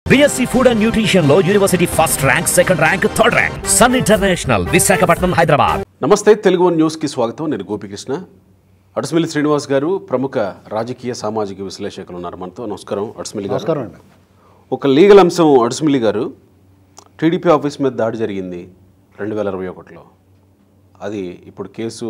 BSc food and nutrition లో university first rank second rank third rank Sun international Visakhapatnam Hyderabad Namaste Telugu one న్యూస్కి స్వాగతం నేను గోపికృష్ణ అడుసుమిల్లి శ్రీనివాస్ గారు ప్రముఖ రాజకీయ సామాజిక విశ్లేషకులు ఉన్నారు మనతో నమస్కారం అడుసుమిల్లి గారు నమస్కారం అండి ఒక లీగల్ అంశం అడుసుమిల్లి గారు టీడీపీ ఆఫీస్ మీద దాడి జరిగింది రెండు వేల ఇరవై ఒకటిలో అది ఇప్పుడు కేసు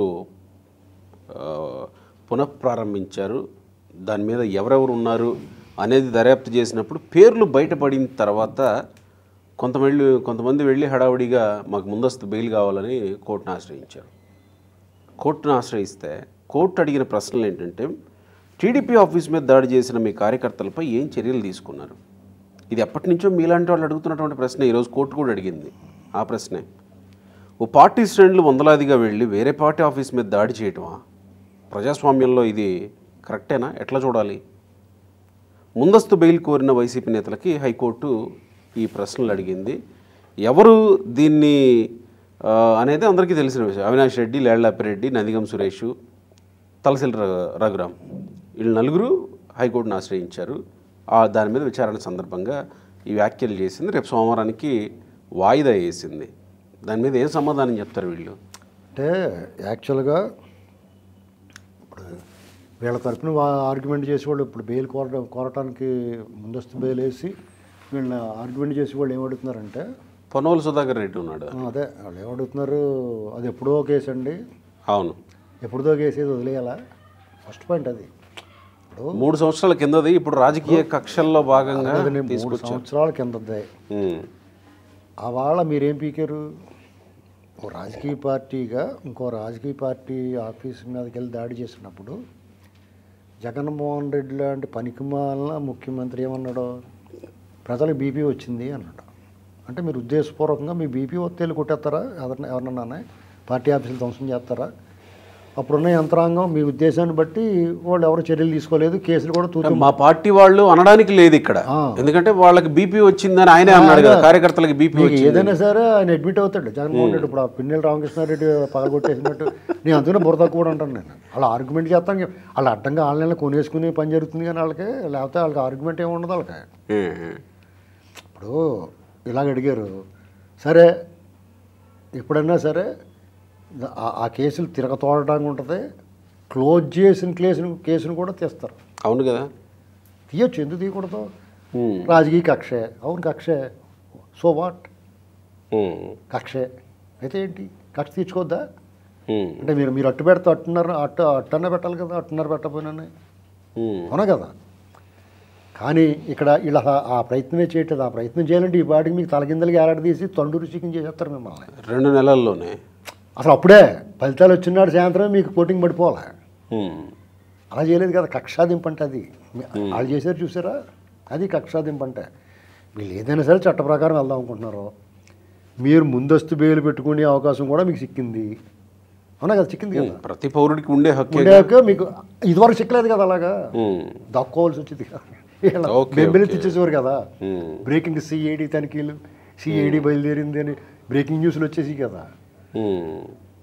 ఆ, పునఃప్రారంభించారు దాని మీద ఎవరెవరు ఉన్నారు అనేది దర్యాప్తు చేసినప్పుడు పేర్లు బయటపడిన తర్వాత కొంతమంది కొంతమంది వెళ్ళి హడావుడిగా మాకు ముందస్తు బెయిల్ కావాలని కోర్టును ఆశ్రయించారు కోర్టును ఆశ్రయిస్తే కోర్టు అడిగిన ప్రశ్నలు ఏంటంటే టీడీపీ ఆఫీస్ మీద దాడి చేసిన మీ కార్యకర్తలపై ఏం చర్యలు తీసుకున్నారు ఇది ఎప్పటి నుంచో మీలాంటి వాళ్ళు అడుగుతున్నటువంటి ప్రశ్న ఈరోజు కోర్టు కూడా అడిగింది ఆ ప్రశ్నే ఓ పార్టీ శ్రేణులు వందలాదిగా వెళ్ళి వేరే పార్టీ ఆఫీస్ మీద దాడి చేయటమా ప్రజాస్వామ్యంలో ఇది కరెక్టేనా ఎట్లా చూడాలి ముందస్తు బెయిల్ కోరిన వైసీపీ నేతలకి హైకోర్టు ఈ ప్రశ్నలు అడిగింది ఎవరు దీన్ని ఆ, అనేది అందరికీ తెలిసిన విషయం అవినాష్ రెడ్డి లేళ్లాపిరెడ్డి నందిగం సురేష్ తలసిల్ ర- రఘురామ్ వీళ్ళు నలుగురు హైకోర్టును ఆశ్రయించారు ఆ దాని మీద విచారణ సందర్భంగా ఈ వ్యాఖ్యలు చేసింది రేపు సోమవారానికి వాయిదా వేసింది దాని మీద ఏం సమాధానం చెప్తారు వీళ్ళు అంటే యాక్చువల్గా ఇప్పుడు వీళ్ళ తరపున ఆర్గ్యుమెంట్ చేసేవాళ్ళు ఇప్పుడు బెయిల్ కోరడం కోరటానికి ముందస్తు బెయిల్ వేసి వీళ్ళని ఆర్గ్యుమెంట్ చేసేవాళ్ళు ఏమడుగుతున్నారంటే పొన్నోలు సుధాకర్ రెడ్డి ఉన్నాడు ఆ, అదే వాళ్ళు ఏమడుగుతున్నారు అది ఎప్పుడో కేసు అండి అవును ఎప్పుడుదో కేసు ఏది వదిలేయాలా ఫస్ట్ పాయింట్ అది ఇప్పుడు మూడు సంవత్సరాల కిందది ఇప్పుడు రాజకీయ కక్షల్లో భాగంగా అదే మూడు తీసుకొచ్చారు సంవత్సరాల కిందదే ఉమ్. ఆ వాళ్ళ మీరేం పీకారు ఓ రాజకీయ పార్టీగా ఇంకో రాజకీయ పార్టీ ఆఫీస్ మీదకి వెళ్ళి దాడి చేసినప్పుడు జగన్మోహన్ రెడ్డి లాంటి పనికిమాలిన ముఖ్యమంత్రి ఏమన్నాడు ప్రజలకు బీపీ వచ్చింది అన్నాడు అంటే మీరు ఉద్దేశపూర్వకంగా మీ బీపీ ఒత్తిళ్ళు కొట్టేస్తారా ఎవరన్నా ఎవరన్నా పార్టీ ఆఫీసులు ధ్వంసం చేస్తారా అప్పుడున్న యంత్రాంగం మీ ఉద్దేశాన్ని బట్టి వాళ్ళు ఎవరు చర్యలు తీసుకోలేదు కేసులు కూడా తూతు మా పార్టీ వాళ్ళు అనడానికి లేదు ఇక్కడ ఎందుకంటే వాళ్ళకి బీపీ వచ్చిందని ఆయనే అన్నాడు కదా కార్యకర్తలకు బీపీ మీకు వచ్చింది ఏదైనా సరే ఆయన అడ్మిట్ అవుతాడు జగన్మోహన్ రెడ్డి ఇప్పుడు ఆ పిన్నెల రామకృష్ణారెడ్డి పగలగొట్టేసినట్టు నేను అందుకనే బురద కూడా అంటాను నేను అలా ఆర్గ్యుమెంట్ చేస్తాను వాళ్ళు అడ్డంగా ఆన్లైన్లో కొనేసుకునే పని జరుగుతుంది కానీ వాళ్ళకి లేకపోతే వాళ్ళకి ఆర్గ్యుమెంట్ ఏమి ఉండదు వాళ్ళకి ఉమ్, ఉమ్. ఇప్పుడు ఇలాగ అడిగారు సరే ఎప్పుడైనా సరే ఆ- ఆ కేసులు తిరగతోడడానికి ఉంటుంది క్లోజ్ చేసిన కేసును కేసును కూడా తీస్తారు అవును కదా తీయొచ్చు ఎందుకు తీయకూడదు ఉమ్, రాజకీయ కక్షే అవును కక్షే సో వాట్ ఉమ్, కక్షే అయితే ఏంటి కక్ష తీర్చుకోవద్దా ఉమ్, అంటే మీరు మీరు అట్టు పెడితే అట్టున్నర అట్టు అట్టన్న పెట్టాలి కదా అట్టున్నర పెట్టకపోయినా ఉమ్. అవునా కదా కానీ ఇక్కడ ఇలా ఆ ప్రయత్నమే చేయట్లేదు ఆ ప్రయత్నం చేయాలంటే ఈ పాటికి మీకు తలకిందలకి ఏలాడదీసి తండూరు చికెన్ చేసేస్తారు మిమ్మల్ని రెండు నెలల్లోనే అసలు అప్పుడే ఫలితాలు వచ్చినాడు సాయంత్రం మీకు పోటింగ్ పడిపోవాలి ఉమ్, అలా చేయలేదు కదా కక్షాదింపు అంటే అది వాళ్ళు చేశారు చూసారా అది కక్షాదింపు అంటే వీళ్ళు ఏదైనా సరే చట్ట ప్రకారం వెళ్దాం అనుకుంటున్నారు మీరు ముందస్తు బెయిల్ పెట్టుకునే అవకాశం కూడా మీకు చిక్కింది అవునా కదా చిక్కింది కదా ప్రతి పౌరుడికి ఉండే హక్కే ఉండేక మీకు ఇదివరకు చిక్కలేదు కదా అలాగా ఉమ్, దక్కోవాల్సి వచ్చింది కదా ఓకే, బెంబెలెత్తి ఇచ్చేసేవారు కదా ఉమ్, బ్రేకింగ్ సిఐడి తనిఖీలు సిఐడి బయలుదేరింది అని బ్రేకింగ్ న్యూస్లు వచ్చేసి కదా ఉమ్.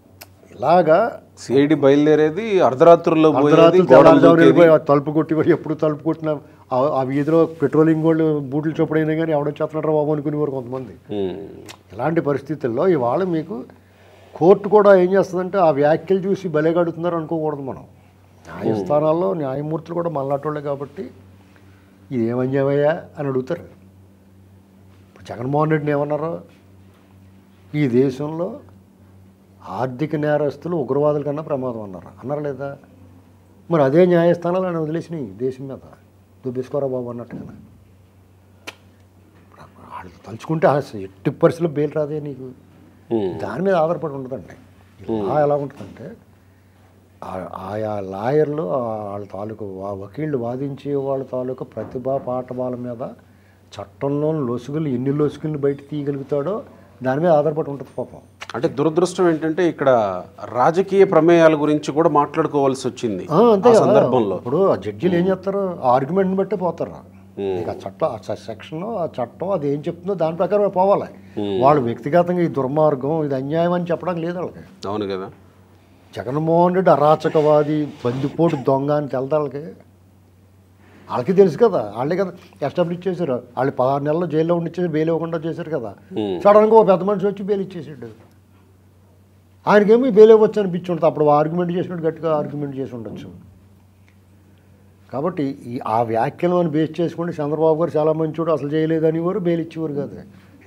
ఇలాగా సిఐడి బయలుదేరేది అర్ధరాత్రుల్లో పోయేది అర్ధరాత్రి గోడలు తెల్లవారుజామున దూకేది. వెళ్ళిపోయి ఆ తలుపు కొట్టి కూడా ఎప్పుడు తలుపు కొట్టినా ఆ- ఆ వీధిలో పెట్రోలింగ్ వాళ్ళు బూట్లు చొప్పుడైనా కానీ ఎవడొచ్చేస్తున్నారా బాబు అనుకునేవారు కొంతమంది ఉమ్, ఇలాంటి పరిస్థితుల్లో ఇవాళ మీకు కోర్టు కూడా ఏం చేస్తుందంటే ఆ వ్యాఖ్యలు చూసి బలే కడుతున్నారు అనుకోకూడదు మనం న్యాయస్థానాల్లో న్యాయమూర్తులు కూడా మళ్ళాటోళ్ళే కాబట్టి ఇది ఏమన్యామయ్యా అని అడుగుతారు ఇప్పుడు జగన్మోహన్ రెడ్డిని ఏమన్నారు ఈ దేశంలో ఆర్థిక నేరస్తులు ఉగ్రవాదుల కన్నా ప్రమాదం అన్నారు అన్నారు లేదా మరి అదే న్యాయస్థానాలు ఆయన వదిలేసినాయి దేశం మీద దుబ్బేసుకోరా బాబు అన్నట్టుగా వాళ్ళు తలుచుకుంటే అసలు ఎట్టి పరిస్థితుల్లో బెయిల్ రాదే నీకు ఉమ్, దాని మీద ఆధారపడి ఉంటుందండి లా ఎలా ఉంటుందంటే ఆ- ఆయా లాయర్లు ఆ వాళ్ళ తాలూకు వా- వకీళ్ళు వాదించే వాళ్ళ తాలూకు ప్రతిభా పాఠవాల మీద చట్టంలో లొసుగులు ఎన్ని లొసుగులు బయట తీయగలుగుతాడో దాని మీద ఆధారపడి ఉంటుంది పాపం అంటే దురదృష్టం ఏంటంటే ఇక్కడ రాజకీయ ప్రమేయాల గురించి కూడా మాట్లాడుకోవాల్సి వచ్చింది ఆ, అంతే ఆ కదా సందర్భంలో ఇప్పుడు ఆ జడ్జీలు ఏం చేస్తారు ఆ ఆర్గ్యుమెంట్ని బట్టే పోతారు ఇక ఆ చట్టం ఆ సెక్షన్ ఆ చట్టం అది ఏం చెప్తుందో దాని ప్రకారం పోవాలి వాళ్ళు వ్యక్తిగతంగా ఈ దుర్మార్గం ఇది అన్యాయం అని చెప్పడానికి లేదు వాళ్ళకి అవును కదా జగన్మోహన్ రెడ్డి అరాచకవాది బందిపోటు దొంగ అని తెలదా వాళ్ళకి వాళ్ళకి తెలుసు కదా వాళ్ళే కదా ఎస్టాబ్లిష్ చేశారు వాళ్ళు పదహారు నెలలు జైల్లో ఉండిచ్చేసి బెయిల్ ఇవ్వకుండా చేశారు కదా సడన్గా ఓ పెద్ద మనిషి వచ్చి బెయిల్ ఇచ్చేసాడు ఆయనకేమో బెయిల్ ఇవ్వచ్చు అనిపించి ఉంటుంది అప్పుడు ఆర్గ్యుమెంట్ చేసినట్టు గట్టిగా ఆర్గ్యుమెంట్ చేసి ఉండొచ్చు కాబట్టి ఈ ఆ వ్యాఖ్యలను బేస్ చేసుకుంటే చంద్రబాబు గారు చాలా మంచివాడు అసలు చేయలేదని వారు బెయిల్ ఇచ్చేవారు కదా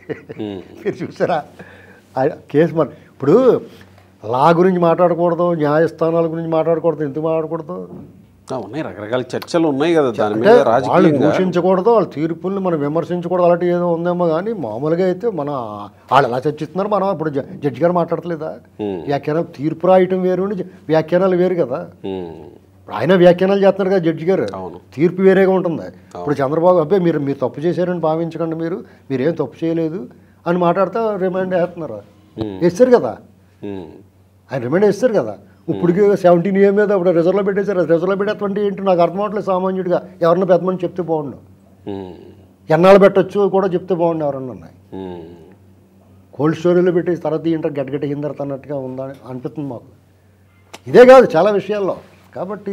మీరు చూసారా ఆ కేసు మరి ఇప్పుడు లా గురించి మాట్లాడకూడదు న్యాయస్థానాల గురించి మాట్లాడకూడదు ఎందుకు మాట్లాడకూడదు ఆ, ఉన్నాయి రకరకాల చర్చలు ఉన్నాయి కదా దాని అంటే మీద వాళ్ళు రాజకీయంగా దూషించకూడదు వాళ్ళ తీర్పుల్ని మనం విమర్శించకూడదు అలాంటి ఏదో ఉందేమో కానీ మామూలుగా అయితే మన వాళ్ళు ఎలా చర్చిస్తున్నారు మనం ఇప్పుడు జ- జడ్జి గారు మాట్లాడట్లేదా వ్యాఖ్యానాలు తీర్పు రాయటం వేరు జ- వ్యాఖ్యానాలు వేరు కదా ఉమ్, ఇప్పుడు ఆయన వ్యాఖ్యానాలు చేస్తున్నారు కదా జడ్జి గారు అవును. తీర్పు వేరేగా ఉంటుంది ఇప్పుడు చంద్రబాబు అబ్బాయి మీరు మీరు తప్పు చేశారని భావించకండి మీరు మీరేం తప్పు చేయలేదు అని మాట్లాడితే రిమైండ్ వేస్తున్నారు వేస్తారు కదా ఉమ్, ఆయన రిమైండ్ వేస్తారు కదా ఇప్పటికి సెవెంటీన్ ఇయర్ మీద ఇప్పుడు రిజర్వ్లో పెట్టేశారు రిజర్వ్లో పెట్టేటువంటి ఏంటి నాకు అర్థం అవట్లేదు సామాన్యుడిగా ఎవరన్నా పెద్దమని చెప్తే బాగుండు ఉమ్, ఎన్నాళ్ళు పెట్టొచ్చు కూడా చెప్తే బాగుండు ఎవరన్నా ఉన్నాయి ఉమ్. కోల్డ్ స్టోరేజ్లో పెట్టేసి తర్వాత ఏంటో గడ్డ గడ్డ హిందరత అన్నట్టుగా ఉందా అని అనిపిస్తుంది మాకు ఇదే కాదు చాలా విషయాల్లో కాబట్టి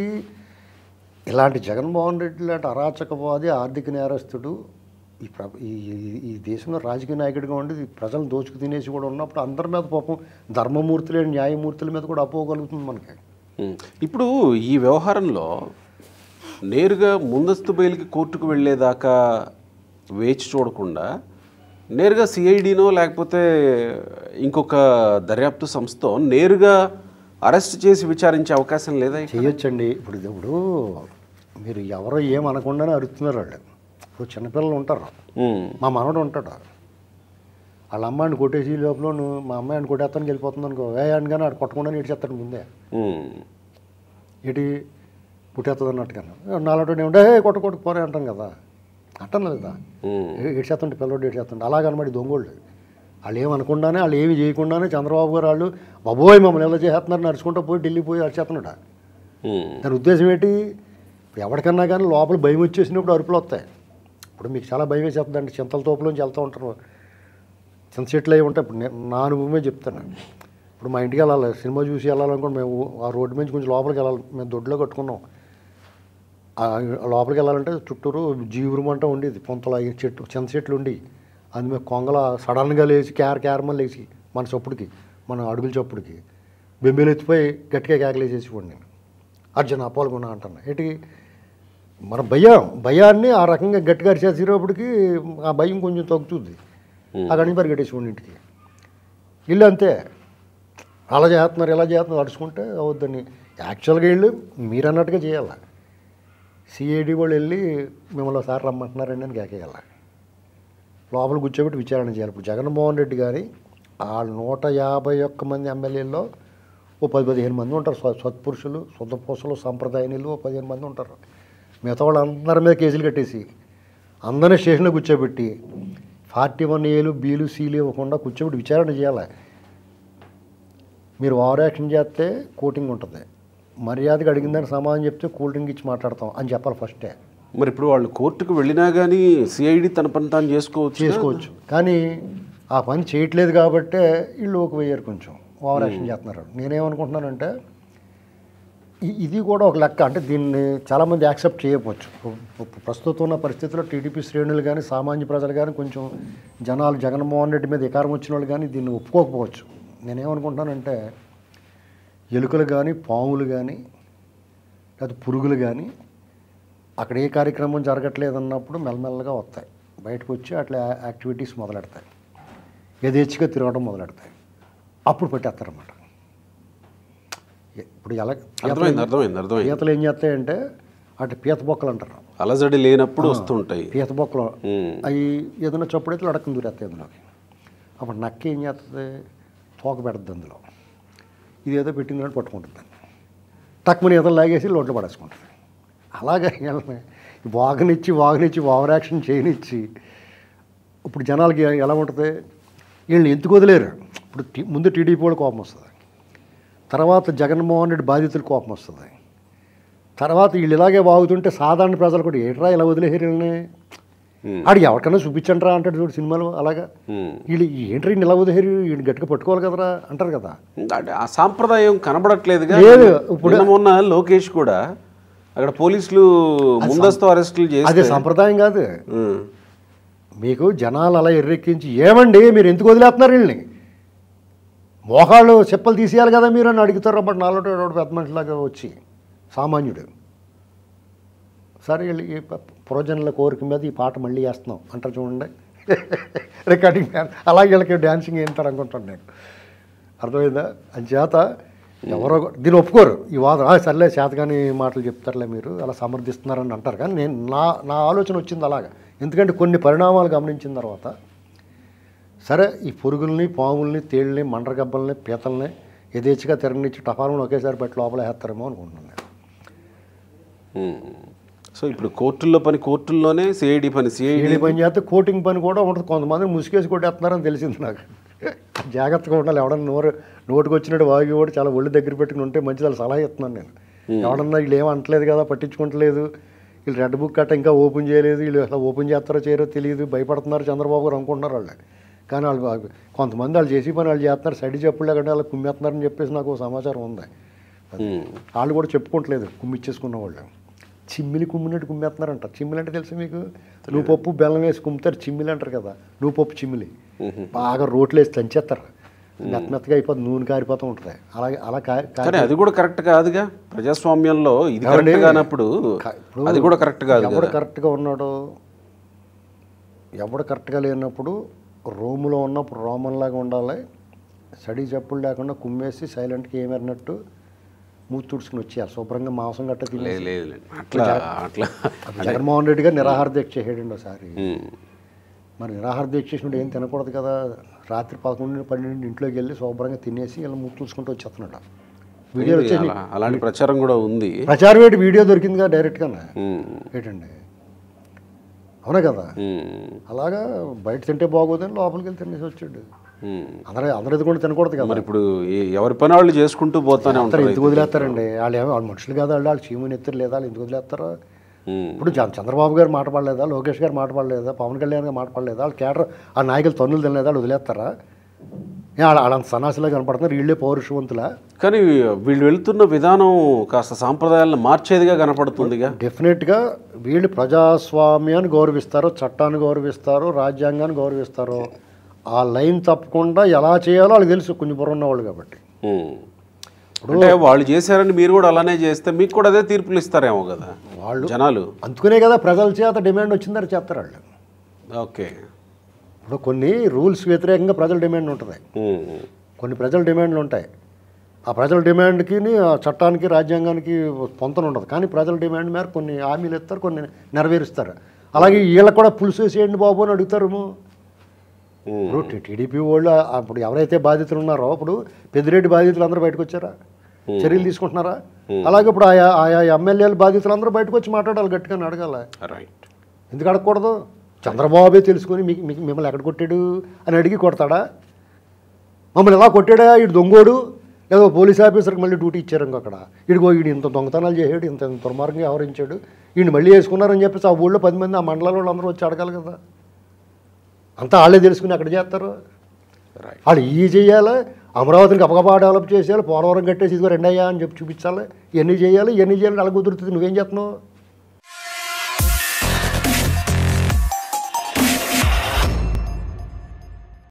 ఇలాంటి జగన్మోహన్ రెడ్డి లాంటి అరాచకవాది ఆర్థిక నేరస్తుడు ఈ ప్ర ఈ ఈ- ఈ దేశంలో రాజకీయ నాయకుడిగా ఉండి ఈ ప్రజలను దోచుకు తినేసి కూడా ఉన్నప్పుడు అందరి మీద పాపం ధర్మమూర్తులే న్యాయమూర్తుల మీద కూడా అపోగలుగుతుంది మనకి ఉమ్. ఇప్పుడు ఈ వ్యవహారంలో నేరుగా ముందస్తు బెయిల్కి కోర్టుకు వెళ్ళేదాకా వేచి చూడకుండా నేరుగా సిఐడినో లేకపోతే ఇంకొక దర్యాప్తు సంస్థ నేరుగా అరెస్ట్ చేసి విచారించే అవకాశం లేదా ఇక్కడ? చేయొచ్చండి ఇప్పుడు ఇది- ఇప్పుడు మీరు ఎవరో ఏం అనకుండానే అరుస్తున్నారు వాళ్ళు ఇప్పుడు చిన్నపిల్లలు ఉంటారు ఉమ్, మా మనవడు ఉంటాడు వాళ్ళ అమ్మాయిని కొట్టేసి ఈ లోపల నువ్వు మా అమ్మాయిని కొట్టేస్తానికి వెళ్ళిపోతుంది అనుకో ఏ అనగానే ఆడు కొట్టకుండా ఇడిచేస్తాడు ముందే ఉమ్, ఇటు పుట్టేస్తుంది అన్నట్టుగా నాలుగు ఉంటే "ఏ, కొట్ట కొట్టు పోరే అంటాం కదా అంటాను లేదా ఉమ్, ఇడిచేస్తుంటే పిల్లడు ఇడిచేస్తుంటే అలాగనమాట దొంగోళ్ళు వాళ్ళు ఏమనకుండానే వాళ్ళు ఏమి చేయకుండానే చంద్రబాబు గారు వాళ్ళు బాబోయ్ మమ్మల్ని ఎలా చేస్తున్నారు నడుచుకుంటూ పోయి ఢిల్లీ పోయి అడిచేస్తున్నాడు ఉమ్, దాని ఉద్దేశం ఏంటి ఇప్పుడు ఎవరికన్నా కానీ లోపల భయం వచ్చేసినప్పుడు అరుపులు వస్తాయి ఇప్పుడు మీకు చాలా భయం వేసేస్తుందండి చింతల తోపులోంచి వెళ్తూ ఉంటారు చింత చెట్లు అవి ఉంటాయి ఇప్పుడు నేను నా అనుభవమే చెప్తాను ఇప్పుడు మా ఇంటికి వెళ్ళాలి సినిమా చూసి వెళ్ళాలనుకోండి మేము ఆ రోడ్డు నుంచి కొంచెం లోపలికి వెళ్ళాలి మేము దొడ్లో కట్టుకున్నాం ఆ లోపలికి వెళ్ళాలంటే చుట్టూరు జీవురమంట ఉండేది పొంతల ఈ చెట్టు చింత చెట్లు ఉండి అది మేము కొంగల సడన్గా లేచి క్యార్ క్యారమని లేచి మన చప్పుడుకి మన అడుగుల చప్పుడుకి బెంబేలు ఎత్తిపోయి గట్టిగా కేకలేసేసిపోండి నేను అర్జున్ పాల్గొన్నా అంటున్నా ఏంటి మన భయం భయాన్ని ఆ రకంగా గట్టిగా అరిచేసేటప్పటికి ఆ భయం కొంచెం తగ్గుతుంది అక్కడి నుంచి పరిగెట్టేసుకోండి ఇంటికి ఇల్లు అంతే అలా చేస్తున్నారు ఇలా చేస్తున్నారు అడుచుకుంటే అవద్దని యాక్చువల్గా వీళ్ళు మీరు అన్నట్టుగా చేయాలి సిఐడి వాళ్ళు వెళ్ళి మిమ్మల్ని ఒకసారి రమ్మంటున్నారండి అని కేకేయాలి లోపల కూర్చోబెట్టి విచారణ చేయాలి ఇప్పుడు జగన్మోహన్ రెడ్డి గారి ఆ నూట యాభై ఒక్క మంది ఎమ్మెల్యేల్లో ఓ పది పదిహేను మంది ఉంటారు స్వ సత్పురుషులు సొంతపూసలు సంప్రదాయనీయులు ఓ పదిహేను మంది ఉంటారు మిగతా వాళ్ళు అందరి మీద కేసులు కట్టేసి అందరినీ స్టేషన్లో కూర్చోబెట్టి ఫార్టీ వన్ ఏలు బీలు సీలు ఇవ్వకుండా కూర్చోబెట్టి విచారణ చేయాలి మీరు ఓవర్ యాక్షన్ చేస్తే కోటింగ్ ఉంటుంది మర్యాదగా అడిగిందని సమాధానం చెప్తే కూల్ డ్రింక్ ఇచ్చి మాట్లాడతాం అని చెప్పాలి ఫస్టే మరి ఇప్పుడు వాళ్ళు కోర్టుకు వెళ్ళినా కానీ సిఐడి తన పని తాను చేసుకోవచ్చు చేసుకోవచ్చు కానీ ఆ పని చేయట్లేదు కాబట్టే వీళ్ళు ఒక వెయ్యారు కొంచెం ఓవర్ యాక్షన్ చేస్తున్నారు నేనేమనుకుంటున్నానంటే ఇ- ఇది కూడా ఒక లెక్క అంటే దీన్ని చాలామంది యాక్సెప్ట్ చేయకపోవచ్చు ప్ర- ప్రస్తుతం ఉన్న పరిస్థితుల్లో టీడీపీ శ్రేణులు కానీ సామాన్య ప్రజలు కానీ కొంచెం జనాలు జగన్మోహన్ రెడ్డి మీద వికారం వచ్చిన వాళ్ళు కానీ దీన్ని ఒప్పుకోకపోవచ్చు నేనేమనుకుంటున్నానంటే ఎలుకలు కానీ పాములు కానీ లేదా పురుగులు కానీ అక్కడ ఏ కార్యక్రమం జరగట్లేదు అన్నప్పుడు మెల్లమెల్లగా వస్తాయి బయటకు వచ్చి అట్లా యాక్టివిటీస్ మొదలెడతాయి యథేచ్ఛగా తిరగడం మొదలెడతాయి అప్పుడు పెట్టేస్తారన్నమాట ఇప్పుడు ఎలా అర్థమైంది అర్థమైంది అర్థమైంది పీతలు ఏం చేస్తాయంటే అటు పీత బొక్కలు అంటారు అలజడి లేనప్పుడు వస్తుంటాయి పీత బొక్కలు ఉమ్, అవి ఏదైనా చప్పుడైతే లడకం దూరేస్తాయి అందులోకి అప్పుడు నక్క ఏం చేస్తుంది తోక పెడుతుంది అందులో ఇది ఏదో పెట్టిందని పట్టుకుంటుంది దాన్ని తక్కువ ఈతలు లాగేసి లోట్లో పడేసుకుంటుంది అలాగే వీళ్ళని వాగనిచ్చి వాగనిచ్చి ఓవర్ యాక్షన్ చేయనిచ్చి ఇప్పుడు జనాలకి ఎలా ఉంటుంది వీళ్ళని ఎందుకు వదిలేరు ఇప్పుడు టీ- ముందు టీడీపీ వాళ్ళు కోపం వస్తుంది తర్వాత జగన్మోహన్ రెడ్డి బాధితులు కోపం వస్తుంది తర్వాత వీళ్ళు ఇలాగే వాగుతుంటే సాధారణ ప్రజలు కూడా ఏట్రా ఇలా వదిలేసారు వీళ్ళని ఉమ్, ఆడు ఎవరికైనా చూపించండిరా అంటాడు చూడు సినిమాలో అలాగా ఉమ్. వీళ్ళు ఏంట్రా ఈయన ఇలా వదిలేరు ఈయన గట్టిగా పట్టుకోవాలి కదరా అంటారు కదా అంటే ఆ సాంప్రదాయం కనబడట్లేదుగా లేదు, ఇప్పుడు- నిన్న మొన్న లోకేష్ కూడా అక్కడ పోలీసులు ముందస్తు అరెస్టులు అది చేస్తే సంప్రదాయం కాదు ఉమ్. మీకు జనాలు అలా ఎర్రెక్కించి ఏమండి మీరు ఎందుకు వదిలేస్తున్నారు వీళ్ళని మోకాళ్ళు చెప్పలు తీసేయాలి కదా మీరు అని అడుగుతారు అప్పుడు నాలో పెద్ద మనిషిలాగా వచ్చి సామాన్యుడు సరే వీళ్ళు ఈ ప- పురోజనుల కోరిక మీద ఈ పాట మళ్ళీ వేస్తున్నాం అంటారు చూడండి రికార్డింగ్ అలాగే వీళ్ళకి డ్యాన్సింగ్ ఏంటారు అనుకుంటాను నేను అర్థమైందా అంచేత ఎవరో ఒక- దీన్ని ఒప్పుకోరు ఈ వాదన "ఆ, సర్లే చేతగాని మాటలు చెప్తారులే మీరు అలా సమర్థిస్తున్నారని అంటారు కానీ నేను నా నా ఆలోచన వచ్చింది అలాగా ఎందుకంటే కొన్ని పరిణామాలు గమనించిన తర్వాత సరే ఈ పురుగుల్ని పాముల్ని తేళ్ళని మండ్రగబ్బల్ని పీతల్ని యథేచ్ఛగా తిరగనిచ్చి టపాలను ఒకేసారి పెట్టి లోపల వేస్తారేమో అనుకుంటున్నాను నేను. ఉమ్. సో ఇప్పుడు కోర్టుల్లో పని కోర్టుల్లోనే సిఐడి పని సిఐడి వీడి పని చేస్తే కోటింగ్ పని కూడా ఉంటుంది కొంతమంది ముసుకేసి కొట్టేస్తున్నారని తెలిసింది నాకు జాగ్రత్తగా ఉండాలి ఎవడన్నా నోరు నోటికి వచ్చినట్టు వాగి కూడా చాలా ఒళ్ళు దగ్గర పెట్టుకుని ఉంటే మంచిది అలా సలహా ఇస్తున్నాను నేను ఎవడన్నా వీళ్ళు ఏం అంటలేదు కదా పట్టించుకుంటలేదు వీళ్ళు రెడ్ బుక్ కట్ట ఇంకా ఓపెన్ చేయలేదు వీళ్ళు అసలు ఓపెన్ చేస్తారో చేయరో తెలియదు భయపడుతున్నారు చంద్రబాబు గారు అనుకుంటున్నారు వాళ్ళు కానీ వాళ్ళు వాళ్ళు- కొంతమంది వాళ్ళు చేసి పని వాళ్ళు చేస్తున్నారు సైడ్ చెప్పులు లేకుండా వాళ్ళు కుమ్మేస్తున్నారని చెప్పేసి నాకు ఓ సమాచారం ఉంది వాళ్ళు కూడా చెప్పుకోవట్లేదు కుమ్మిచ్చేసుకున్న వాళ్ళు చిమ్మిలి కుమ్మినట్టు కుమ్మేస్తున్నారంట చిమ్మిలి అంటే తెలుసు మీకు నువ్వు పప్పు బెల్లం వేసి కుమ్ముతారు చిమ్మిలి అంటారు కదా నువ్వు పప్పు చిమ్మిలి బాగా రోట్లు వేసి దంచేస్తారు మెత్త మెత్తగా అయిపోతుంది నూనె కారిపోతూ ఉంటుంది అలాగే అలా కా కా- కానీ అది కూడా కరెక్ట్ కాదుగా ప్రజాస్వామ్యంలో ఇది కరెక్ట్ ఏమండి? కానప్పుడు క- ఇప్పుడు అది కూడా కరెక్ట్ కాదు ఎవడు కదా కరెక్ట్గా ఉన్నాడో ఎవడు కరెక్ట్గా లేనప్పుడు రోములో ఉన్నప్పుడు రోమన్లాగా ఉండాలి సడి చెప్పులు లేకుండా కుమ్మేసి సైలెంట్గా ఏమన్నట్టు మూతి తుడుచుకుని వచ్చేయాలి శుభ్రంగా మాంసం గట్ట లేదు తినేసి లేదు లేదు. అట్లా అట్లా జగన్మోహన్ రెడ్డి గారు నిరాహార దీక్ష చేయడండి ఒకసారి ఉమ్. మరి నిరాహార దీక్ష చేసినప్పుడు ఏం తినకూడదు కదా రాత్రి పదకొండు పన్నెండు ఇంట్లోకి వెళ్ళి శుభ్రంగా తినేసి ఇలా మూతి తుడుచుకుంటూ వచ్చేస్తున్నాడు వీడియోలు వచ్చేసి అలా- అలాంటి ప్రచారం కూడా ఉంది ప్రచారం ఏంటి వీడియో దొరికింది కదా డైరెక్ట్గానే ఉమ్. ఏంటండి అవునా కదా ఉమ్. అలాగా బయట తింటే బాగోదని లోపలికి వెళ్ళి తినేసి వచ్చాడు ఉమ్. అందరూ అందరిది కూడా తినకూడదు కదా మరి ఇప్పుడు ఈ- ఎవరి పని వాళ్ళు చేసుకుంటూ పోతానే అందరూ ఉంటారు ఎందుకు వదిలేస్తారండి వాళ్ళు ఏమో వాళ్ళు మనుషులు కాదు వాళ్ళు వాళ్ళు చీముని ఎత్తురు లేదా వాళ్ళు ఎందుకు వదిలేస్తారో ఉమ్. ఇప్పుడు చ- చంద్రబాబు గారు మాట పడలేదా లోకేష్ గారు మాట పడలేదా పవన్ కళ్యాణ్ గారు మాట పడలేదా వాళ్ళు కేటర్ ఆ నాయకులు తన్నులు తినలేదా వాళ్ళు వదిలేస్తారా ఏ వాళ్ళ వాళ్ళంత సన్నాసిలా కనపడుతున్నారు వీళ్ళే పౌరుషవంతులా కానీ వీళ్ళు వెళ్తున్న విధానం కాస్త సాంప్రదాయాలను మార్చేదిగా కనపడుతుందిగా డెఫినెట్గా వీళ్ళు ప్రజాస్వామ్యాన్ని గౌరవిస్తారు చట్టాన్ని గౌరవిస్తారు రాజ్యాంగాన్ని గౌరవిస్తారు ఆ లైన్ తప్పకుండా ఎలా చేయాలో వాళ్ళకి తెలుసు కొంచెం బుర్ర ఉన్నవాళ్ళు కాబట్టి ఉమ్. అంటే వాళ్ళు చేశారని మీరు కూడా అలానే చేస్తే మీకు కూడా అదే తీర్పులు ఇస్తారేమో కదా వాళ్ళు జనాలు అందుకునే కదా ప్రజల చేత డిమాండ్ వచ్చిందని చేస్తారు వాళ్ళు ఓకే ఇప్పుడు కొన్ని రూల్స్ వ్యతిరేకంగా ప్రజల డిమాండ్ ఉంటుంది ఉమ్. కొన్ని ప్రజల డిమాండ్లు ఉంటాయి ఆ ప్రజల డిమాండ్కి ఆ చట్టానికి రాజ్యాంగానికి పొంతన ఉండదు కానీ ప్రజల డిమాండ్ మేరకు కొన్ని హామీలు ఇస్తారు కొన్ని నెరవేరుస్తారు అలాగే వీళ్ళకి కూడా పులుసు వేసేయండి బాబు అని అడుగుతారేమో ఉమ్. ఇప్పుడు టీ- టీడీపీ వాళ్ళు అప్పుడు ఎవరైతే బాధితులు ఉన్నారో అప్పుడు పెద్దిరెడ్డి బాధితులు అందరూ బయటకు వచ్చారా చర్యలు తీసుకుంటున్నారా అలాగే ఇప్పుడు ఆయా ఆయా ఎమ్మెల్యేల బాధితులు అందరూ బయటకు వచ్చి మాట్లాడాలి గట్టిగా అడగాలి రైట్ ఎందుకు అడగకూడదు చంద్రబాబే తెలుసుకొని మీకు మీకు మిమ్మల్ని ఎక్కడ కొట్టాడు అని అడిగి కొడతాడా మమ్మల్ని ఎలా కొట్టాడా ఇటు దొంగోడు ఏదో పోలీస్ ఆఫీసర్కి మళ్ళీ డ్యూటీ ఇచ్చారు ఇంకొక ఇడిగో వీడు ఇంత దొంగతనాలు చేసాడు ఇంత దుర్మార్గంగా వ్యవహరించాడు వీడిని మళ్ళీ వేసుకున్నారని చెప్పేసి ఆ ఊళ్ళో పది మంది ఆ మండలాల వాళ్ళు అందరూ వచ్చి అడగాలి కదా అంతా వాళ్ళే తెలుసుకుని అక్కడ చేస్తారు రైట్ వాళ్ళు ఈ చేయాలి అమరావతిని గబగబా డెవలప్ చేసేయాలి పోలవరం కట్టేసి ఇదిగో రెండయ్యా అని చెప్పి చూపించాలి ఇవన్నీ చేయాలి ఇవన్నీ చేయాలి అలా కుదురుతుంది నువ్వేం చేస్తున్నావు